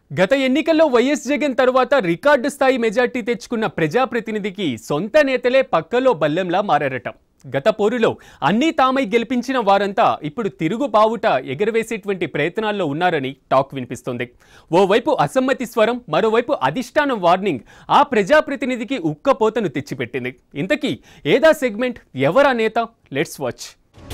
గత ఎన్నికల్లో వైఎస్ జగన్ తరువాత రికార్డు స్థాయి మెజార్టీ తెచ్చుకున్న ప్రజాప్రతినిధికి సొంత నేతలే పక్కలో బల్లెంలా మారారట గత పోరులో అన్నీ తామై గెలిపించిన వారంతా ఇప్పుడు తిరుగు బావుట ఎగరవేసేటువంటి ప్రయత్నాల్లో ఉన్నారని టాక్ వినిపిస్తోంది ఓవైపు అసమ్మతి స్వరం మరోవైపు అధిష్టానం వార్నింగ్ ఆ ప్రజాప్రతినిధికి ఉక్కపోతను తెచ్చిపెట్టింది ఇంతకీ ఏదా సెగ్మెంట్ ఎవరా నేత లెట్స్ వాచ్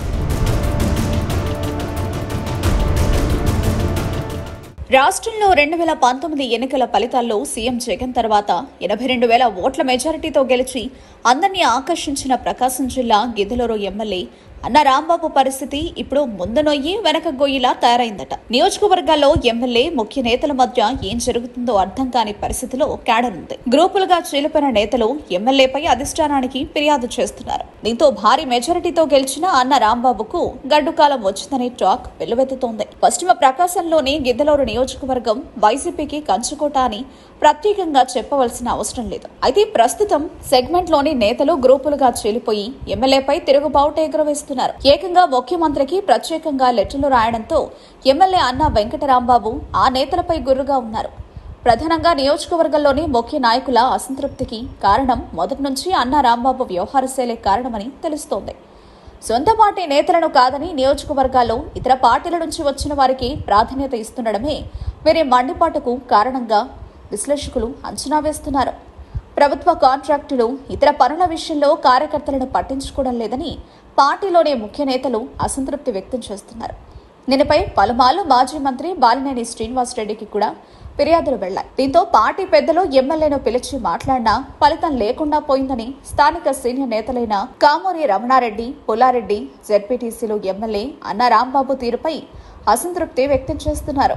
రాష్ట్రంలో రెండు వేల పంతొమ్మిది ఎన్నికల ఫలితాల్లో సీఎం జగన్ తర్వాత ఎనభై రెండు వేల ఓట్ల మెజారిటీతో గెలిచి అందరినీ ఆకర్షించిన ప్రకాశం జిల్లా గిద్దలూరు ఎమ్మెల్యే అన్న రాంబాబు పరిస్థితి ఇప్పుడు ముందు నొయ్యి వెనక గొయ్యిలా తయారైందట నియోజకవర్గాల్లో ఎమ్మెల్యే ముఖ్య నేతల మధ్య ఏం జరుగుతుందో అర్థం కాని పరిస్థితిలో క్యాడర్ ఉంది గ్రూపులుగా చీలిపోయిన నేతలు ఎమ్మెల్యేపై అధిష్టానానికి ఫిర్యాదు చేస్తున్నారు దీంతో భారీ మెజారిటీతో గెలిచిన అన్న రాంబాబుకు గడ్డు కాలం వచ్చిందనే టాక్ వెల్లువెత్తుతోంది పశ్చిమ ప్రకాశంలోని గిద్దలూరు నియోజకవర్గం వైసీపీకి కంచుకోట అని ప్రత్యేకంగా చెప్పవలసిన అవసరం లేదు అయితే ప్రస్తుతం సెగ్మెంట్ లోని నేతలు గ్రూపులుగా చీలిపోయి ఎమ్మెల్యేపై తిరుగుబావుట ఎగురవేస్తున్నారు ఏకంగా ముఖ్యమంత్రికి ప్రత్యేకంగా లెటర్లు రాయడంతో ఎమ్మెల్యే అన్న వెంకటరాంబాబు ఆ నేతలపై గుర్రుగా ఉన్నారు ప్రధానంగా నియోజకవర్గంలోని ముఖ్య నాయకుల అసంతృప్తికి కారణం మొదటి నుంచి అన్న రాంబాబు వ్యవహార శైలే కారణమని తెలుస్తోంది సొంత పార్టీ నేతలను కాదని నియోజకవర్గాల్లో ఇతర పార్టీల నుంచి వచ్చిన వారికి ప్రాధాన్యత ఇస్తుండడమే వీరి మండిపాటుకు కారణంగా విశ్లేషకులు అంచనా వేస్తున్నారు ప్రభుత్వ కాంట్రాక్టులు ఇతర పనుల విషయంలో కార్యకర్తలను పట్టించుకోవడం లేదని పార్టీలోని ముఖ్య నేతలు అసంతృప్తి వ్యక్తం చేస్తున్నారు దీనిపై పలుమార్లు మాజీ మంత్రి బాలినేని శ్రీనివాసరెడ్డికి కూడా ఫిర్యాదులు వెళ్లాయి దీంతో పార్టీ పెద్దలు ఎమ్మెల్యేను పిలిచి మాట్లాడినా ఫలితం లేకుండా పోయిందని స్థానిక సీనియర్ నేతలైన కామూరి రమణారెడ్డి పుల్లారెడ్డి జెడ్పీటీసీలు ఎమ్మెల్యే అన్న రాంబాబు తీరుపై అసంతృప్తి వ్యక్తం చేస్తున్నారు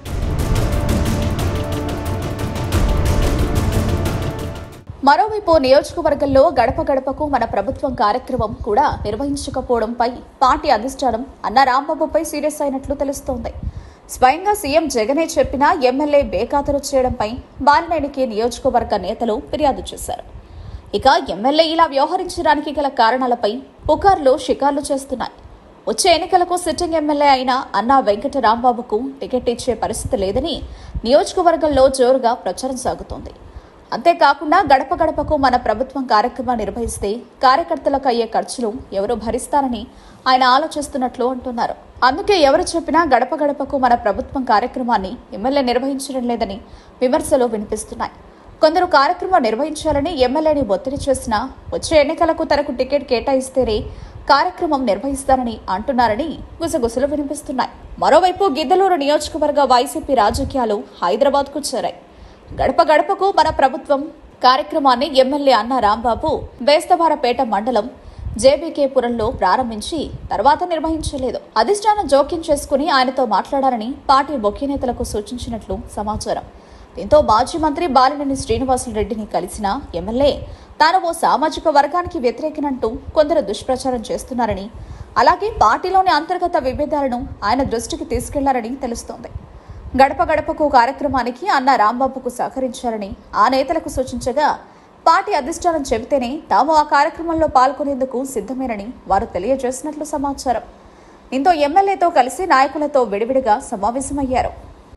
మరోవైపు నియోజకవర్గంలో గడప గడపకు మన ప్రభుత్వం కార్యక్రమం కూడా నిర్వహించకపోవడంపై పార్టీ అధిష్టానం అన్న రాంబాబుపై సీరియస్ అయినట్లు తెలుస్తోంది స్వయంగా సీఎం జగనే చెప్పినా ఎమ్మెల్యే బేఖాతరు చేయడంపై బాలినేనికి నియోజకవర్గ నేతలు ఫిర్యాదు చేశారు ఇక ఎమ్మెల్యే ఇలా వ్యవహరించడానికి గల కారణాలపై పుకార్లు షికార్లు చేస్తున్నాయి వచ్చే ఎన్నికలకు సిట్టింగ్ ఎమ్మెల్యే అయిన అన్నా వెంకట రాంబాబుకు టికెట్ ఇచ్చే పరిస్థితి లేదని నియోజకవర్గంలో జోరుగా ప్రచారం సాగుతోంది అంతేకాకుండా గడప గడపకు మన ప్రభుత్వం కార్యక్రమం నిర్వహిస్తే కార్యకర్తలకు అయ్యే ఖర్చులు ఎవరు భరిస్తారని ఆయన ఆలోచిస్తున్నట్లు అంటున్నారు అందుకే ఎవరు చెప్పినా గడప గడపకు మన ప్రభుత్వం కార్యక్రమాన్ని ఎమ్మెల్యే నిర్వహించడం లేదని విమర్శలు వినిపిస్తున్నాయి కొందరు కార్యక్రమం నిర్వహించాలని ఎమ్మెల్యేని ఒత్తిడి చేసినా వచ్చే ఎన్నికలకు తనకు టికెట్ కేటాయిస్తేనే కార్యక్రమం నిర్వహిస్తారని అంటున్నారని గుసగుసలు వినిపిస్తున్నాయి మరోవైపు గిద్దలూరు నియోజకవర్గ వైసీపీ రాజకీయాలు హైదరాబాద్కు చేరాయి గడప గడపకు మన ప్రభుత్వం కార్యక్రమాన్ని ఎమ్మెల్యే అన్న రాంబాబు బేస్తవారపేట మండలం జేబీకేపురంలో ప్రారంభించి తర్వాత నిర్వహించలేదు అధిష్టానం జోక్యం చేసుకుని ఆయనతో మాట్లాడాలని పార్టీ ముఖ్య నేతలకు సూచించినట్లు సమాచారం దీంతో మాజీ మంత్రి బాలినేని శ్రీనివాసులరెడ్డిని కలిసిన ఎమ్మెల్యే తాను ఓ సామాజిక వర్గానికి వ్యతిరేకినంటూ కొందరు దుష్ప్రచారం చేస్తున్నారని అలాగే పార్టీలోని అంతర్గత విభేదాలను ఆయన దృష్టికి తీసుకెళ్లారని తెలుస్తోంది గడప గడపకు కార్యక్రమానికి అన్న రాంబాబుకు సహకరించాలని ఆ నేతలకు సూచించగా పార్టీ అధిష్టానం చెబితేనే తాము ఆ కార్యక్రమంలో పాల్గొనేందుకు సిద్ధమేనని వారు తెలియజేసినట్లు సమాచారం దీంతో ఎమ్మెల్యేతో కలిసి నాయకులతో విడివిడిగా సమావేశమయ్యారు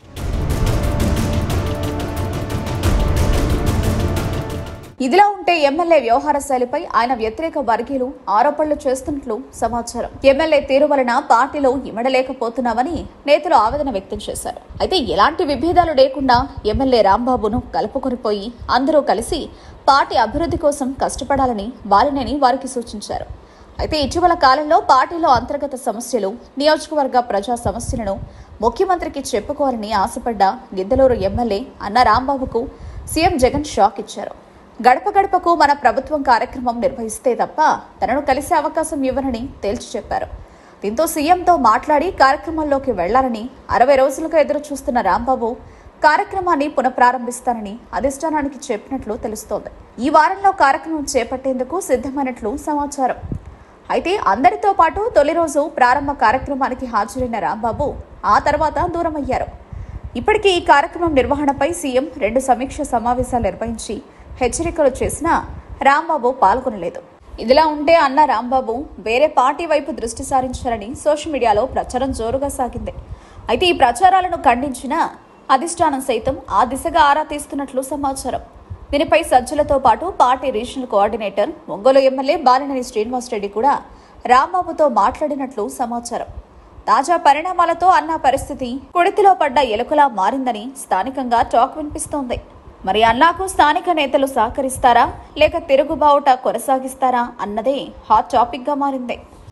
ఇదిలా ఉంటే ఎమ్మెల్యే వ్యవహార శైలిపై ఆయన వ్యతిరేక వర్గీయులు ఆరోపణలు చేస్తున్నట్లు సమాచారం ఎమ్మెల్యే తీరు వలన పార్టీలో ఇమడలేకపోతున్నామని నేతలు ఆవేదన వ్యక్తం చేశారు అయితే ఎలాంటి విభేదాలు లేకుండా ఎమ్మెల్యే రాంబాబును కలుపుకొనిపోయి అందరూ కలిసి పార్టీ అభివృద్ధి కోసం కష్టపడాలని బాలినేని వారికి సూచించారు అయితే ఇటీవల కాలంలో పార్టీలో అంతర్గత సమస్యలు నియోజకవర్గ ప్రజా సమస్యలను ముఖ్యమంత్రికి చెప్పుకోవాలని ఆశపడ్డ గిద్దలూరు ఎమ్మెల్యే అన్న రాంబాబుకు సీఎం జగన్ షాక్ ఇచ్చారు గడప గడపకు మన ప్రభుత్వం కార్యక్రమం నిర్వహిస్తే తప్ప తనను కలిసే అవకాశం ఇవ్వనని తేల్చి చెప్పారు దీంతో సీఎంతో మాట్లాడి కార్యక్రమంలోకి వెళ్లాలని అరవై రోజులుగా ఎదురు చూస్తున్న రాంబాబు కార్యక్రమాన్ని పునఃప్రారంభిస్తానని అధిష్టానానికి చెప్పినట్లు తెలుస్తోంది ఈ వారంలో కార్యక్రమం చేపట్టేందుకు సిద్ధమైనట్లు సమాచారం అయితే అందరితో పాటు తొలి రోజు ప్రారంభ కార్యక్రమానికి హాజరైన రాంబాబు ఆ తర్వాత దూరమయ్యారు ఇప్పటికీ ఈ కార్యక్రమం నిర్వహణపై సీఎం రెండు సమీక్ష సమావేశాలు నిర్వహించి హెచ్చరికలు చేసినా రాంబాబు పాల్గొనలేదు ఇదిలా ఉంటే అన్న రాంబాబు వేరే పార్టీ వైపు దృష్టి సారించారని సోషల్ మీడియాలో ప్రచారం జోరుగా సాగింది అయితే ఈ ప్రచారాలను ఖండించిన అధిష్టానం సైతం ఆ దిశగా ఆరా తీస్తున్నట్లు సమాచారం దీనిపై సజ్జలతో పాటు party regional coordinator Ongole MLA Balineni Srinivasa Reddy కూడా రాంబాబుతో మాట్లాడినట్లు సమాచారం తాజా పరిణామాలతో అన్న పరిస్థితి కుడితిలో పడ్డ ఎలుకలా మారిందని స్థానికంగా టాక్ వినిపిస్తోంది మరి అన్నాకు స్థానిక నేతలు సహకరిస్తారా లేక తిరుగుబావుట కొనసాగిస్తారా అన్నదే హాట్ టాపిక్ గా మారింది